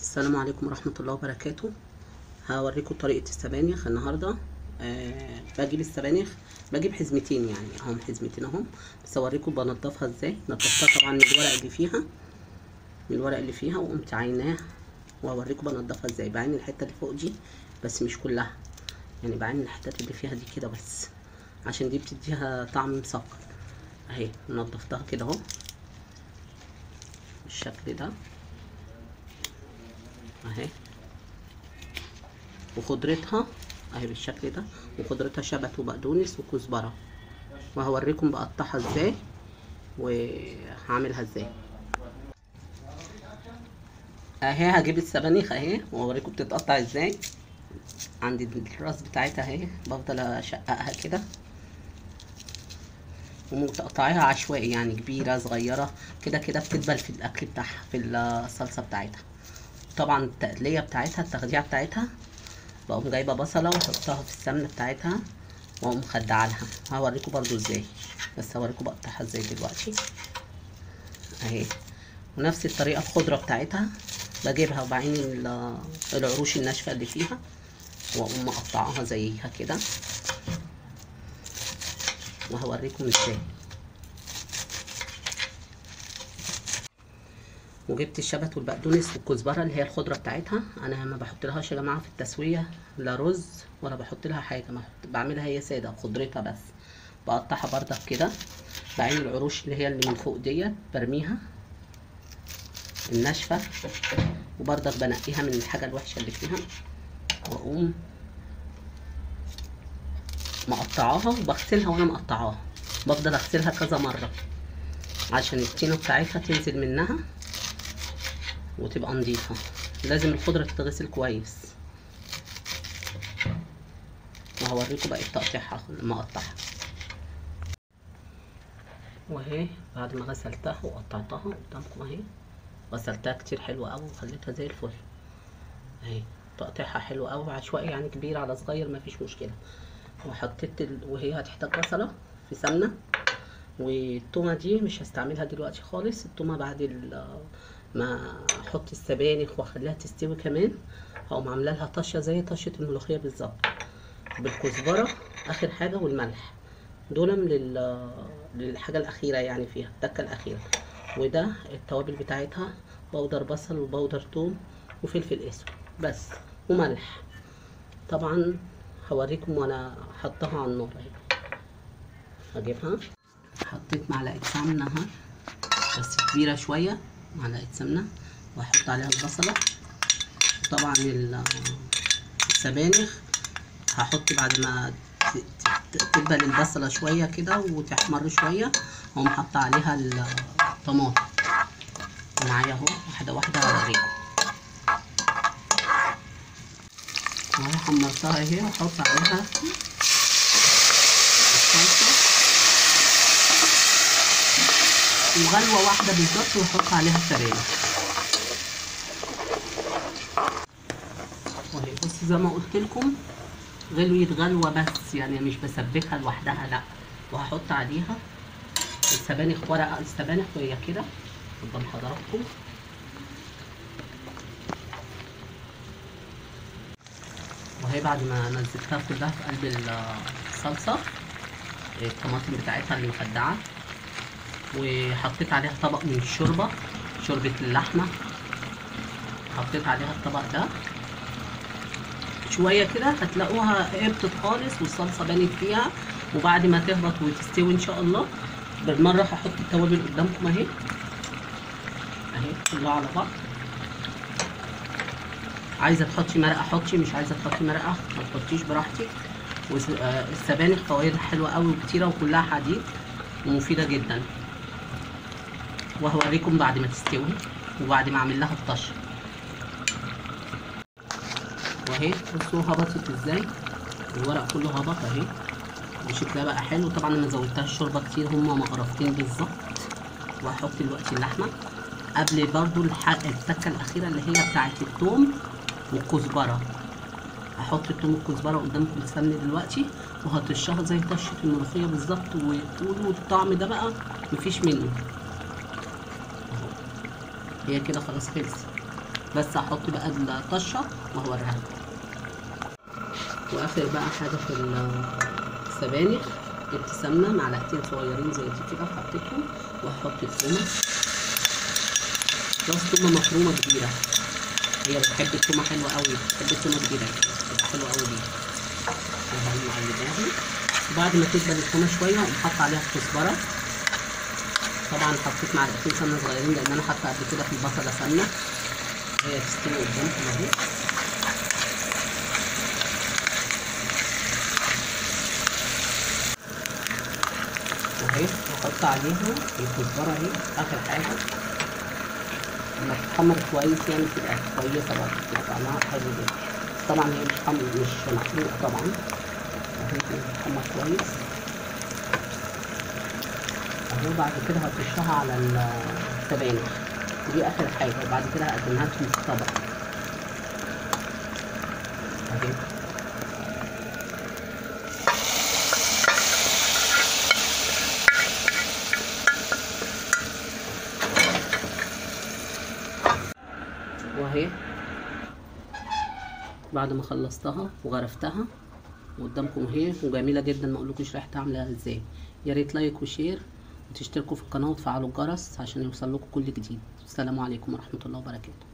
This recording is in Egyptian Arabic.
السلام عليكم ورحمة الله وبركاته هوريكم طريقة السبانخ النهاردة أه بجيب السبانخ بجيب حزمتين يعني اهم حزمتين اهم بس اوريكم بنضفها ازاي نضفتها طبعا من الورق اللي فيها من الورق اللي فيها وقمت عيناه واوريكم بنضفها ازاي بعين الحتة اللي فوق دي بس مش كلها يعني بعين الحتات اللي فيها دي كده بس عشان دي بتديها طعم مسكر اهي نضفتها كده اهو بالشكل ده اهي وخضرتها اهي بالشكل ده وخضرتها شبت وبقدونس وكزبره وهوريكم بقطعها ازاي وهعملها ازاي اهي هجيب السبانخ اهي واوريكم بتتقطع ازاي عندي الراس بتاعتها اهي بفضل اشققها كده ومتقطعيها عشوائي يعني كبيره صغيره كده كده بتدبل في الاكل بتاعها في الصلصه بتاعتها طبعا التقليه بتاعتها التخديعه بتاعتها بقوم جايبه بصله واحطها في السمنه بتاعتها واقوم مخدعه لها هوريكم برضو ازاي بس هوريكم بقطعها ازاي دلوقتي اهي ونفس الطريقه الخضره بتاعتها بجيبها وبعين العروش الناشفه اللي فيها واقوم مقطعاها زيها كده وهوريكم ازاي وجبت الشبت والبقدونس والكزبره اللي هي الخضره بتاعتها انا ما بحط لهاش يا جماعه في التسويه لا رز ولا بحط لها حاجه ما بعملها هي ساده خضرتها بس بقطعها بردك كده بعين العروش اللي هي اللي من فوق ديت برميها الناشفه وبردك بنقيها من الحاجه الوحشه اللي فيها واقوم مقطعاها وبغسلها وانا مقطعاها بفضل اغسلها كذا مره عشان الطينه بتاعتها تنزل منها وتبقى نظيفة لازم الخضرة تتغسل كويس وهوريكم بقى تقطيعها لما اقطعها واهي بعد ما غسلتها وقطعتها قدامكم اهي غسلتها كتير حلوة اوي وخليتها زي الفل اهي تقطيعها حلو اوي عشوائي يعني كبير على صغير مفيش مشكلة وحطيت ال... وهي هتحتاج بصلة في سمنة والتومة دي مش هستعملها دلوقتي خالص التومة بعد ال... ما احط السبانخ واخليها تستوي كمان هقوم عامله لها طشه زي طشه الملوخيه بالظبط بالكزبره اخر حاجه والملح دول لل... للحاجه الاخيره يعني فيها التكه الاخيره وده التوابل بتاعتها بودر بصل وبودر توم وفلفل اسود بس وملح طبعا هوريكم وانا حطها على النار اهي هجيبها حطيت معلقه سمنه اهي بس كبيره شويه معلقه سمنه واحط عليها البصله طبعا السبانخ هحط بعد ما تدبل البصله شويه كده وتحمر شويه هقوم حاطه عليها الطماطم معايا اهو واحده واحده هوريكم اهو حمرتها اهي واحط عليها الصلصه وغلوة واحدة بالظبط واحط عليها السبانخ وهي بصي زي ما قلت لكم غلوة غلوة بس يعني مش بسبكها لوحدها لا وهحط عليها السبانخ ورقة السبانخ وهي كده قدام حضراتكم وهي بعد ما نزلتها كلها في قلب الصلصة الطماطم بتاعتها اللي مخدعة وحطيت عليها طبق من الشوربه شوربه اللحمه حطيت عليها الطبق ده شويه كده هتلاقوها هبطت خالص والصلصه بانت فيها وبعد ما تهبط وتستوي ان شاء الله بالمره هحط التوابل قدامكم اهي اهي كلها على بعض عايزه تحطي مرقه حطي مش عايزه تحطي مرقه ما تحطيش براحتك والسبانخ فوائدها حلوه قوي وكتيره وكلها حديد ومفيده جدا وهوريكم بعد ما تستوي وبعد ما اعمل لها الطشه واهي بصوا هبطت ازاي الورق كله هبط اهي وشكلها بقى حلو طبعا انا زودتها الشوربه كتير هما مقرفتين بالظبط وهحط دلوقتي اللحمه قبل برضو التكه الاخيره اللي هي بتاعه الثوم والكزبره هحط الثوم والكزبره قدامكم السمن دلوقتي وهطشها زي طشه الملوخيه بالظبط وتقولوا الطعم ده بقى مفيش منه هي كده خلاص خلصت بس هحط بقى الطشه وهوريها لكم واخر بقى حاجه في السبانخ جبت سمنه معلقتين صغيرين زي دي كده وحطيتهم وهحط التومه راس تومه مفرومه كبيره هي بتحب التومه حلوه قوي بتحب التومه كبيره بتبقى حلوه قوي دي وهقوم مقلباها وبعد ما تدبل التومه شويه اقوم حاطه عليها الكزبره طبعا حطيت معلقتين سمنه صغيرين لان انا حاطه قبل كده في البصله سمنه هي تستوي قدامكم اهي اهي واحط عليها الكزبره اهي اخر حاجه لما تتحمر كويس يعني تبقى كويسه برضه تبقى طعمها حلو جدا طبعا هي مش حم... مش محروقه طبعا اهي بتتحمر كويس اهو بعد كده هرشها على السبانخ دي اخر حاجه وبعد كده هقدمها لكم في الطبق اهي واهي بعد ما خلصتها وغرفتها قدامكم اهي وجميله جدا ما اقولكوش ريحتها عامله ازاي يا ريت لايك وشير وتشتركوا في القناه وتفعلوا الجرس عشان يوصل لكم كل جديد السلام عليكم ورحمه الله وبركاته